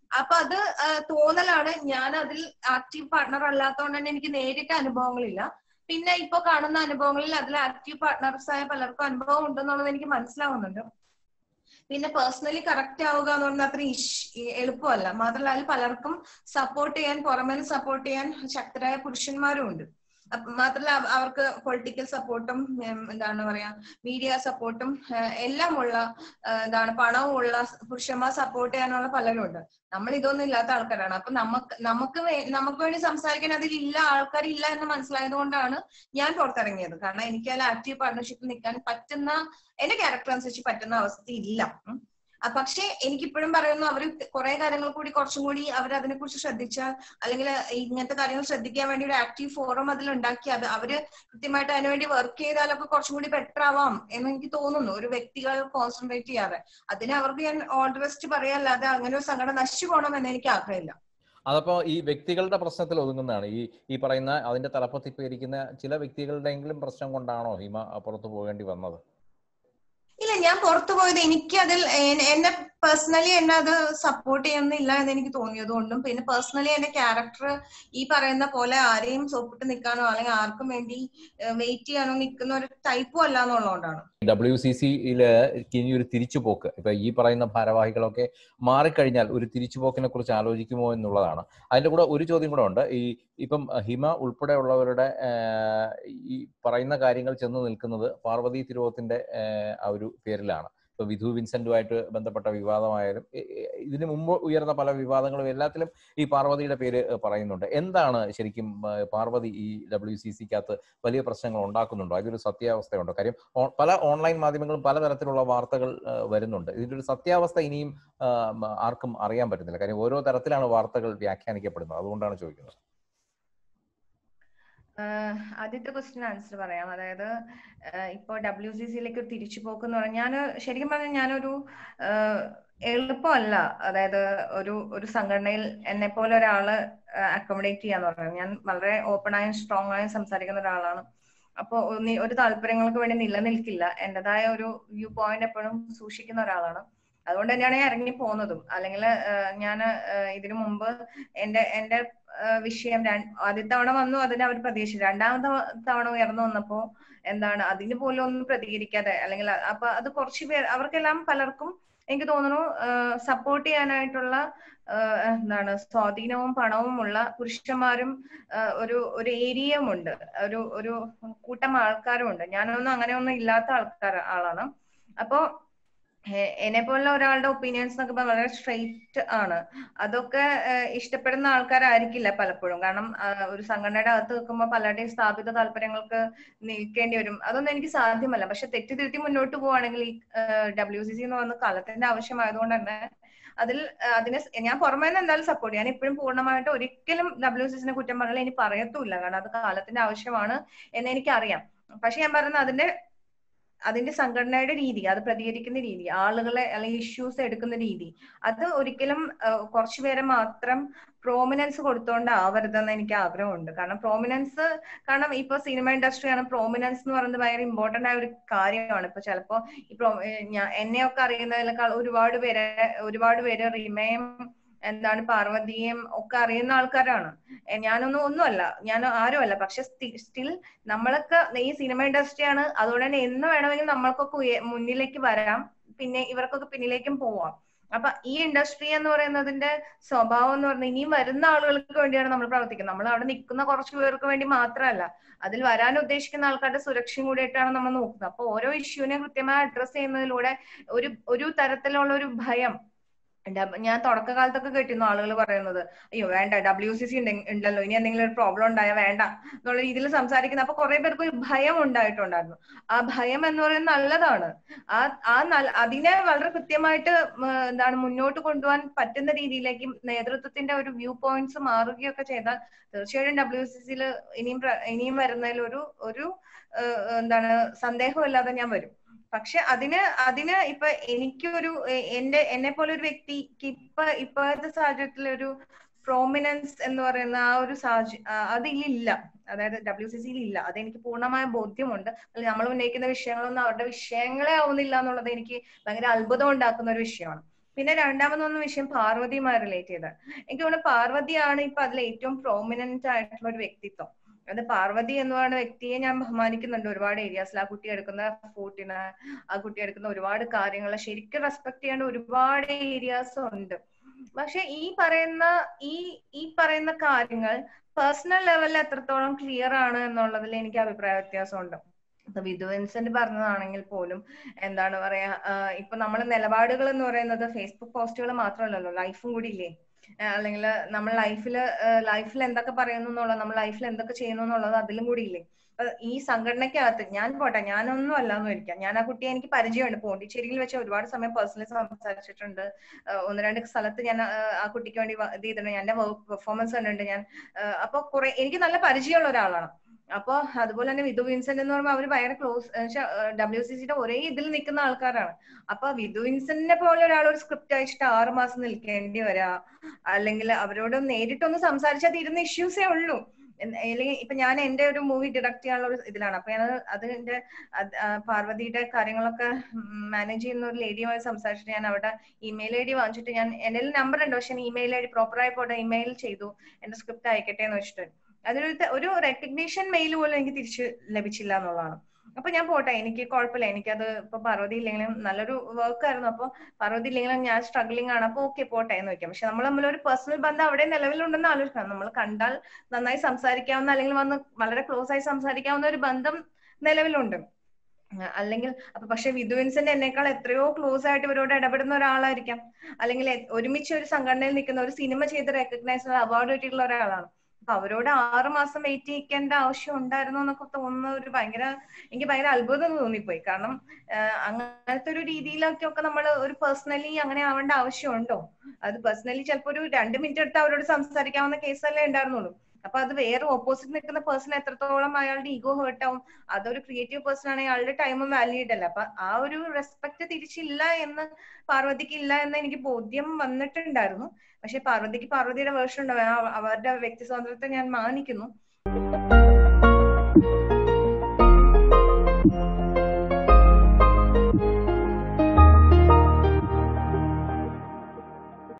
B: അപ്പൊ അത് ആ, തോന്നലാണ് ഞാൻ അതിൽ ആക്റ്റീവ് പാർട്ണർ അല്ലാത്തതുകൊണ്ട് തന്നെ എനിക്ക് നേരിട്ട് അനുഭവങ്ങളില്ല പിന്നെ ഇപ്പൊ കാണുന്ന അനുഭവങ്ങളിൽ അതിൽ ആക്റ്റീവ് പാർട്ട്നേഴ്സ് ആയ പലർക്കും അനുഭവം ഉണ്ടെന്നുള്ളത് എനിക്ക് മനസ്സിലാവുന്നുണ്ട് പിന്നെ പേഴ്സണലി കറക്റ്റ് ആവുക എന്ന് പറഞ്ഞാൽ അത്ര ഇഷ്- എളുപ്പമല്ല മാത്രമല്ല അതിൽ പലർക്കും സപ്പോർട്ട് ചെയ്യാൻ പുറമേ സപ്പോർട്ട് ചെയ്യാൻ ശക്തരായ പുരുഷന്മാരും ഉണ്ട് അപ്പ- മാത്രമല്ല അവ- അവർക്ക് പൊളിറ്റിക്കൽ സപ്പോർട്ടും എന്താണ് പറയാ മീഡിയ സപ്പോർട്ടും എല്ലാം ഉള്ള ആ, എന്താണ് പണവും ഉള്ള പുരുഷന്മാർ സപ്പോർട്ട് ചെയ്യാനുള്ള പലരും ഉണ്ട് നമ്മൾ ഇതൊന്നും ഇല്ലാത്ത ആൾക്കാരാണ് അപ്പൊ നമുക്ക് നമുക്ക് വേ- നമുക്ക് വേണ്ടി സംസാരിക്കാൻ അതിൽ ഇല്ല ആൾക്കാരില്ല എന്ന് മനസ്സിലായത് കൊണ്ടാണ് ഞാൻ പുറത്തിറങ്ങിയത് കാരണം എനിക്ക് അതിൽ ആക്റ്റീവ് പാർട്ണർഷിപ്പിൽ നിൽക്കാൻ പറ്റുന്ന എന്റെ ക്യാരക്ടർ അനുസരിച്ച് പറ്റുന്ന അവസ്ഥ ഇല്ല ഉം. ആ, പക്ഷേ എനിക്കിപ്പോഴും പറയുന്നു അവർ കുറെ കാര്യങ്ങൾ കൂടി കുറച്ചും കൂടി അവർ അതിനെ കുറിച്ച് ശ്രദ്ധിച്ചാൽ അല്ലെങ്കിൽ ഇങ്ങനത്തെ കാര്യങ്ങൾ ശ്രദ്ധിക്കാൻ വേണ്ടി ഒരു ആക്റ്റീവ് ഫോറം അതിൽ ഉണ്ടാക്കി അത് അവര് കൃത്യമായിട്ട് അതിനുവേണ്ടി വർക്ക് ചെയ്താലൊക്കെ കുറച്ചും കൂടി ബെറ്റർ ആവാം എന്ന് എനിക്ക് തോന്നുന്നു ഒരു വ്യക്തികൾ കോൺസെൻട്രേറ്റ് ചെയ്യാതെ അതിന് അവർക്ക് ഞാൻ ഓൾ ദി ബെസ്റ്റ് പറയാല്ലാതെ അങ്ങനെ ഒരു സംഘടന നശിച്ചു പോകണം എന്ന് എനിക്ക് ആഗ്രഹമില്ല
A: അതപ്പോ ഈ വ്യക്തികളുടെ പ്രശ്നത്തിൽ ഒതുങ്ങുന്നതാണ് ഈ ഈ പറയുന്ന അതിന്റെ തലപ്പത്ത് ഇപ്പൊ ഇരിക്കുന്ന ചില വ്യക്തികളുടെയെങ്കിലും പ്രശ്നം കൊണ്ടാണോ ഹിമ പുറത്തു പോകേണ്ടി വന്നത്
B: ഇല്ല ഞാൻ പുറത്തു പോയത് എനിക്ക് അതിൽ എ- എന്നെ പേഴ്സണലി എന്നെ അത് സപ്പോർട്ട് ചെയ്യുന്നില്ല എന്ന് എനിക്ക് തോന്നിയത് കൊണ്ടും പിന്നെ പേഴ്സണലി എന്റെ ക്യാരക്ടർ ഈ പറയുന്ന പോലെ ആരെയും സോപ്പിട്ട് നിൽക്കാനോ അല്ലെങ്കിൽ ആർക്കും വേണ്ടി വെയിറ്റ് ചെയ്യാനോ നിൽക്കുന്ന ഒരു ടൈപ്പും അല്ല എന്നുള്ളതുകൊണ്ടാണ്
A: ഡബ്ല്യു സി സിയില് ഇനി ഒരു തിരിച്ചുപോക്ക് ഇപ്പൊ ഈ പറയുന്ന ഭാരവാഹികളൊക്കെ മാറിക്കഴിഞ്ഞാൽ ഒരു തിരിച്ചുപോക്കിനെ കുറിച്ച് ആലോചിക്കുമോ എന്നുള്ളതാണ് അതിന്റെ കൂടെ ഒരു ചോദ്യം കൂടെ ഉണ്ട് ഈ ഇപ്പം ഹിമ ഉൾപ്പെടെയുള്ളവരുടെ ആഹ്, ഈ പറയുന്ന കാര്യങ്ങൾ ചെന്ന് നിൽക്കുന്നത് പാർവതി തിരുവോത്തിന്റെ ആഹ്, ആ ഒരു പേരിലാണ് ഇപ്പൊ വിധു വിൻസെന്റുമായിട്ട് ബന്ധപ്പെട്ട വിവാദമായാലും ഇ- ഇ- ഇതിനു മുമ്പ് ഉയർന്ന പല വിവാദങ്ങളും എല്ലാത്തിലും ഈ പാർവതിയുടെ പേര് പറയുന്നുണ്ട് എന്താണ് ശരിക്കും ആഹ്, പാർവതി ഈ ഡബ്ല്യു സി സിക്കകത്ത് വലിയ പ്രശ്നങ്ങൾ ഉണ്ടാക്കുന്നുണ്ടോ അതിലൊരു സത്യാവസ്ഥയുണ്ടോ കാര്യം ഓ- പല ഓൺലൈൻ മാധ്യമങ്ങളും പലതരത്തിലുള്ള വാർത്തകൾ ആ, വരുന്നുണ്ട് ഇതിന്റെ ഒരു സത്യാവസ്ഥ ഇനിയും ആ, മ, ആർക്കും അറിയാൻ പറ്റുന്നില്ല കാര്യം ഓരോ തരത്തിലാണ് വാർത്തകൾ വ്യാഖ്യാനിക്കപ്പെടുന്നത് അതുകൊണ്ടാണ് ചോദിക്കുന്നത്
B: ആഹ് ആദ്യത്തെ ക്വസ്റ്റിന് ആൻസർ പറയാം അതായത് ആഹ് ഇപ്പൊ ഡബ്ല്യു സി സിയിലേക്ക് ഒരു തിരിച്ചുപോക്ക് എന്ന് പറഞ്ഞാൽ ഞാൻ ശരിക്കും പറഞ്ഞാൽ ഞാനൊരു ആഹ് എളുപ്പമല്ല അതായത് ഒരു ഒരു സംഘടനയിൽ എന്നെ പോലെ ഒരാള് അക്കോമഡേറ്റ് ചെയ്യാന്ന് പറയുന്നത് ഞാൻ വളരെ ഓപ്പൺ ആയും സ്ട്രോങ് ആയും സംസാരിക്കുന്ന ഒരാളാണ് അപ്പൊ ഒന്നി- ഒരു താല്പര്യങ്ങൾക്ക് വേണ്ടി നിലനിൽക്കില്ല എന്റേതായ ഒരു വ്യൂ പോയിന്റ് എപ്പോഴും സൂക്ഷിക്കുന്ന ഒരാളാണ് അതുകൊണ്ട് തന്നെയാണ് ഞാൻ ഇറങ്ങി പോകുന്നതും അല്ലെങ്കിൽ ഞാൻ ഇതിനു മുമ്പ് എന്റെ എന്റെ ആഹ് വിഷയം രണ്ട് ആദ്യത്തെ തവണ വന്നു അതിന് അവർ പ്രതീക്ഷിച്ചു രണ്ടാമത്തെ തവണ ഉയർന്നു വന്നപ്പോ എന്താണ് അതിന് പോലും ഒന്നും പ്രതികരിക്കാതെ അല്ലെങ്കിൽ അ- അപ്പൊ അത് കുറച്ച് പേർ അവർക്കെല്ലാം പലർക്കും എനിക്ക് തോന്നുന്നു സപ്പോർട്ട് ചെയ്യാനായിട്ടുള്ള ആഹ് എന്താണ് സ്വാധീനവും പണവും ഉള്ള പുരുഷന്മാരും ആഹ് ഒരു ഒരു ഏരിയയും ഉണ്ട് ഒരു ഒരു കൂട്ടം ആൾക്കാരും ഉണ്ട് ഞാനൊന്നും അങ്ങനെയൊന്നും ഇല്ലാത്ത ആൾക്കാർ ആളാണ് അപ്പോ എന്നെ പോലുള്ള ഒരാളുടെ ഒപ്പീനിയൻസ് എന്നൊക്കെ പറഞ്ഞാൽ വളരെ സ്ട്രെയിറ്റ് ആണ് അതൊക്കെ ഏഹ് ഇഷ്ടപ്പെടുന്ന ആൾക്കാരായിരിക്കില്ല പലപ്പോഴും കാരണം ആഹ് ഒരു സംഘടനയുടെ അകത്ത് നിൽക്കുമ്പോൾ പലരുടെയും സ്ഥാപിത താല്പര്യങ്ങൾക്ക് നിൽക്കേണ്ടി വരും അതൊന്നും എനിക്ക് സാധ്യമല്ല പക്ഷെ തെറ്റിതിരുത്തി മുന്നോട്ട് പോവുകയാണെങ്കിൽ ഈ ഡബ്ല്യു സി സി എന്ന് പറയുന്ന കാലത്തിന്റെ ആവശ്യമായതുകൊണ്ട് തന്നെ അതിൽ ആഹ് അതിനെ സ് ഞാൻ പുറമേ നിന്ന് എന്തായാലും സപ്പോർട്ട് ഞാൻ ഇപ്പോഴും പൂർണ്ണമായിട്ട് ഒരിക്കലും ഡബ്ല്യു സി സിനെ കുറ്റം പറഞ്ഞാൽ ഇനി പറയത്തുമില്ല കാരണം അത് കാലത്തിന്റെ ആവശ്യമാണ് എന്ന് എനിക്കറിയാം പക്ഷെ ഞാൻ പറയുന്നത് അതിന്റെ അതിന്റെ സംഘടനയുടെ രീതി അത് പ്രതികരിക്കുന്ന രീതി ആളുകളെ അല്ലെങ്കിൽ ഇഷ്യൂസ് എടുക്കുന്ന രീതി അത് ഒരിക്കലും കുറച്ചു പേരെ മാത്രം പ്രോമിനൻസ് കൊടുത്തോണ്ടാവരുതെന്ന് എനിക്ക് ആഗ്രഹമുണ്ട് കാരണം പ്രോമിനൻസ് കാരണം ഇപ്പൊ സിനിമ ഇൻഡസ്ട്രിയാണ് പ്രോമിനൻസ് എന്ന് പറയുന്നത് ഭയങ്കര ഇമ്പോർട്ടന്റ് ആയ ഒരു കാര്യമാണ് ഇപ്പൊ ചിലപ്പോ ഈ പ്രോ ഞാൻ എന്നെയൊക്കെ അറിയുന്നതിനേക്കാൾ ഒരുപാട് പേരെ ഒരുപാട് പേര് റിമയും എന്താണ് പാർവതിയും ഒക്കെ അറിയുന്ന ആൾക്കാരാണ് എ, ഞാനൊന്നും ഒന്നുമല്ല ഞാൻ ആരുമല്ല പക്ഷെ സ്റ്റിൽ നമ്മളൊക്കെ ഈ സിനിമ ഇൻഡസ്ട്രിയാണ് അതുകൊണ്ട് തന്നെ എന്ന് വേണമെങ്കിലും നമ്മൾക്കൊക്കെ ഉയ- മുന്നിലേക്ക് വരാം പിന്നെ ഇവർക്കൊക്കെ പിന്നിലേക്കും പോവാം അപ്പൊ ഈ ഇൻഡസ്ട്രി എന്ന് പറയുന്നതിന്റെ സ്വഭാവം എന്ന് പറഞ്ഞാൽ ഇനിയും വരുന്ന ആളുകൾക്ക് വേണ്ടിയാണ് നമ്മൾ പ്രവർത്തിക്കുന്നത് നമ്മൾ അവിടെ നിൽക്കുന്ന കുറച്ച് പേർക്ക് വേണ്ടി മാത്രമല്ല അതിൽ വരാൻ ഉദ്ദേശിക്കുന്ന ആൾക്കാരുടെ സുരക്ഷയും കൂടിയിട്ടാണ് നമ്മൾ നോക്കുന്നത് അപ്പൊ ഓരോ ഇഷ്യൂവിനെ കൃത്യമായി അഡ്രസ് ചെയ്യുന്നതിലൂടെ ഒരു ഒരു തരത്തിലുള്ള ഒരു ഭയം ഡബ്- ഞാൻ തുടക്കകാലത്തൊക്കെ കേട്ടിരുന്നു ആളുകൾ പറയുന്നത് അയ്യോ വേണ്ട ഡബ്ല്യു സി സി ഉണ്ടല്ലോ ഇനി എന്തെങ്കിലും ഒരു പ്രോബ്ലം ഉണ്ടായാൽ വേണ്ട എന്നുള്ള രീതിയിൽ സംസാരിക്കുന്ന അപ്പൊ കുറെ പേർക്ക് ഒരു ഭയം ഉണ്ടായിട്ടുണ്ടായിരുന്നു ആ ഭയം എന്ന് പറയുന്നത് നല്ലതാണ് ആ ആ നല്ല അതിനെ വളരെ കൃത്യമായിട്ട് ഉം, എന്താണ് മുന്നോട്ട് കൊണ്ടുപോകാൻ പറ്റുന്ന രീതിയിലേക്ക് നേതൃത്വത്തിന്റെ ഒരു വ്യൂ പോയിന്റ്സ് മാറുകയൊക്കെ ചെയ്താൽ തീർച്ചയായിട്ടും ഡബ്ല്യു സി സിയിൽ ഇനിയും പ്ര- ഇനിയും വരുന്നതിൽ ഒരു ഒരു ഏഹ്, എന്താണ് സന്ദേഹമില്ലാതെ ഞാൻ വരും പക്ഷെ അതിന് അതിന് ഇപ്പൊ എനിക്കൊരു എ- എന്റെ എന്നെ പോലെ ഒരു വ്യക്തിക്ക് ഇപ്പൊ ഇപ്പോഴത്തെ സാഹചര്യത്തിൽ ഒരു പ്രോമിനൻസ് എന്ന് പറയുന്ന ആ ഒരു സാഹചര്യം അതിലില്ല അതായത് ഡബ്ല്യു സി സിയിൽ ഇല്ല അതെനിക്ക് പൂർണ്ണമായ ബോധ്യമുണ്ട് അല്ലെങ്കിൽ നമ്മൾ ഉന്നയിക്കുന്ന വിഷയങ്ങളൊന്നും അവരുടെ വിഷയങ്ങളെ ആവുന്നില്ല എന്നുള്ളത് എനിക്ക് ഭയങ്കര അത്ഭുതം ഉണ്ടാക്കുന്ന ഒരു വിഷയമാണ് പിന്നെ രണ്ടാമത് വന്ന വിഷയം പാർവതിയുമായി റിലേറ്റ് ചെയ്ത എനിക്ക് തോന്നുന്നു പാർവതിയാണ് ഇപ്പൊ അതിൽ ഏറ്റവും പ്രോമിനന്റ് ആയിട്ടുള്ള ഒരു വ്യക്തിത്വം അത് പാർവതി എന്ന് പറയുന്ന വ്യക്തിയെ ഞാൻ ബഹുമാനിക്കുന്നുണ്ട് ഒരുപാട് ഏരിയാസിൽ ആ കുട്ടി എടുക്കുന്ന ഫൂട്ടിന് ആ കുട്ടി എടുക്കുന്ന ഒരുപാട് കാര്യങ്ങൾ ശരിക്കും റെസ്പെക്ട് ചെയ്യേണ്ട ഒരുപാട് ഏരിയാസ് ഉണ്ട് പക്ഷെ ഈ പറയുന്ന ഈ ഈ പറയുന്ന കാര്യങ്ങൾ പേഴ്സണൽ ലെവലിൽ എത്രത്തോളം ക്ലിയർ ആണ് എന്നുള്ളതിൽ എനിക്ക് അഭിപ്രായ വ്യത്യാസമുണ്ട് ഇപ്പൊ വിധു വിൻസെന്റ് പറഞ്ഞതാണെങ്കിൽ പോലും എന്താണ് പറയാ ഇപ്പൊ നമ്മൾ നിലപാടുകൾ എന്ന് പറയുന്നത് ഫേസ്ബുക്ക് പോസ്റ്റുകൾ മാത്രമല്ലല്ലോ ലൈഫും കൂടി ഇല്ലേ അല്ലെങ്കിൽ നമ്മൾ ലൈഫിൽ ലൈഫിൽ എന്തൊക്കെ പറയുന്നു എന്നുള്ളത് നമ്മൾ ലൈഫിൽ എന്തൊക്കെ ചെയ്യുന്നു എന്നുള്ളത് അതിലും കൂടി ഇല്ലേ ഈ സംഘടനയ്ക്കകത്ത് ഞാൻ പോട്ടെ ഞാനൊന്നും അല്ലാന്ന് ഇരിക്കാം ഞാൻ ആ കുട്ടിയെ എനിക്ക് പരിചയമുണ്ട് പോണ്ടിച്ചേരിയിൽ വെച്ച് ഒരുപാട് സമയം പേഴ്സണലി സംസാരിച്ചിട്ടുണ്ട് ഒന്ന് രണ്ട് സ്ഥലത്ത് ഞാൻ ആ കുട്ടിക്ക് വേണ്ടി ഇത് ചെയ്തിട്ടുണ്ട് ഞാൻ പെർഫോമൻസ് കണ്ടിട്ടുണ്ട് ഞാൻ അപ്പൊ കുറെ എനിക്ക് നല്ല പരിചയമുള്ള ഒരാളാണ് അപ്പൊ അതുപോലെ തന്നെ വിധു വിൻസെന്റ് എന്ന് പറയുമ്പോൾ അവര് ഭയങ്കര ക്ലോസ് ഡബ്ല്യു സി സിയുടെ ഒരേ ഇതിൽ നിൽക്കുന്ന ആൾക്കാരാണ് അപ്പൊ വിധു വിൻസെന്റിനെ പോലെ ഒരാൾ ഒരു സ്ക്രിപ്റ്റ് അയച്ചിട്ട് ആറ് മാസം നിൽക്കേണ്ടി വരാ അല്ലെങ്കിൽ അവരോട് നേരിട്ടൊന്ന് സംസാരിച്ചാൽ തീരുന്ന ഇഷ്യൂസേ ഉള്ളൂ അല്ലെങ്കിൽ ഇപ്പൊ ഞാൻ എന്റെ ഒരു മൂവി ഡിറക്ട് ചെയ്യാനുള്ള ഒരു ഇതിലാണ് അപ്പൊ ഞാൻ അതിന്റെ പാർവതിയുടെ കാര്യങ്ങളൊക്കെ മാനേജ് ചെയ്യുന്ന ഒരു ലേഡിയുമായി സംസാരിച്ചിട്ട് ഞാൻ അവിടെ ഇമെയിൽ ഐ ഡി വാങ്ങിച്ചിട്ട് ഞാൻ എന്റെ നമ്പർ ഉണ്ട് പക്ഷെ ഇമെയിൽ ഐ ഡി പ്രോപ്പറായി പോട്ടെ ഇമെയിൽ ചെയ്തു എന്റെ സ്ക്രിപ്റ്റ് അയക്കട്ടെ എന്ന് വെച്ചിട്ട് അതിനൊരു ഒരു റെക്കഗ്നീഷൻ മെയിൽ പോലും എനിക്ക് തിരിച്ച് ലഭിച്ചില്ല എന്നുള്ളതാണ് അപ്പൊ ഞാൻ പോട്ടെ എനിക്ക് കുഴപ്പമില്ല എനിക്കത് ഇപ്പൊ പാർവതി ഇല്ലെങ്കിലും നല്ലൊരു വർക്ക് ആയിരുന്നു അപ്പൊ പാർവതി ഇല്ലെങ്കിലും ഞാൻ സ്ട്രഗ്ലിംഗ് ആണ് അപ്പൊ ഓക്കെ പോട്ടെ എന്ന് വെക്കാം പക്ഷെ നമ്മൾ തമ്മിൽ ഒരു പേഴ്സണൽ ബന്ധം അവിടെ നിലവിലുണ്ടെന്ന് ആലോചിക്കണം നമ്മൾ കണ്ടാൽ നന്നായി സംസാരിക്കാവുന്ന അല്ലെങ്കിൽ വന്ന് വളരെ ക്ലോസ് ആയി സംസാരിക്കാവുന്ന ഒരു ബന്ധം നിലവിലുണ്ട് അല്ലെങ്കിൽ അപ്പൊ പക്ഷെ വിധുവിൻസിന്റെ എന്നേക്കാൾ എത്രയോ ക്ലോസ് ആയിട്ട് ഇവരോട് ഇടപെടുന്ന ഒരാളായിരിക്കാം അല്ലെങ്കിൽ ഒരുമിച്ച് ഒരു സംഘടനയിൽ നിൽക്കുന്ന ഒരു സിനിമ ചെയ്ത് റെക്കഗ്നൈസ് അവാർഡ് കിട്ടിയിട്ടുള്ള ഒരാളാണ് അപ്പൊ അവരോട് ആറു മാസം വെയിറ്റ് ചെയ്യിക്കേണ്ട ആവശ്യം ഉണ്ടായിരുന്നു എന്നൊക്കെ തോന്നുന്ന ഒരു ഭയങ്കര എനിക്ക് ഭയങ്കര അത്ഭുതം തോന്നിപ്പോയി കാരണം അങ്ങനത്തെ ഒരു രീതിയിലൊക്കെ ഒക്കെ നമ്മൾ ഒരു പേഴ്സണലി അങ്ങനെ ആവേണ്ട ആവശ്യമുണ്ടോ അത് പേഴ്സണലി ചിലപ്പോ ഒരു രണ്ട് മിനിറ്റ് എടുത്ത് അവരോട് സംസാരിക്കാവുന്ന കേസല്ലേ ഉണ്ടായിരുന്നുള്ളൂ അപ്പൊ അത് വേറെ ഓപ്പോസിറ്റ് നിൽക്കുന്ന പേഴ്സൺ എത്രത്തോളം അയാളുടെ ഈഗോ ഹേർട്ട് ആവും അതൊരു ക്രിയേറ്റീവ് പേഴ്സൺ ആണെങ്കിൽ അയാളുടെ ടൈമും വാല്യൂഡ് അല്ല അപ്പൊ ആ ഒരു റെസ്പെക്ട് തിരിച്ചില്ല എന്ന് പാർവതിക്ക് ഇല്ല എന്ന് എനിക്ക് ബോധ്യം വന്നിട്ടുണ്ടായിരുന്നു പക്ഷെ പാർവതിക്ക് പാർവതിയുടെ വേർഷൻ ഉണ്ടാവും അവരുടെ വ്യക്തി സ്വാതന്ത്ര്യത്തെ ഞാൻ മാനിക്കുന്നു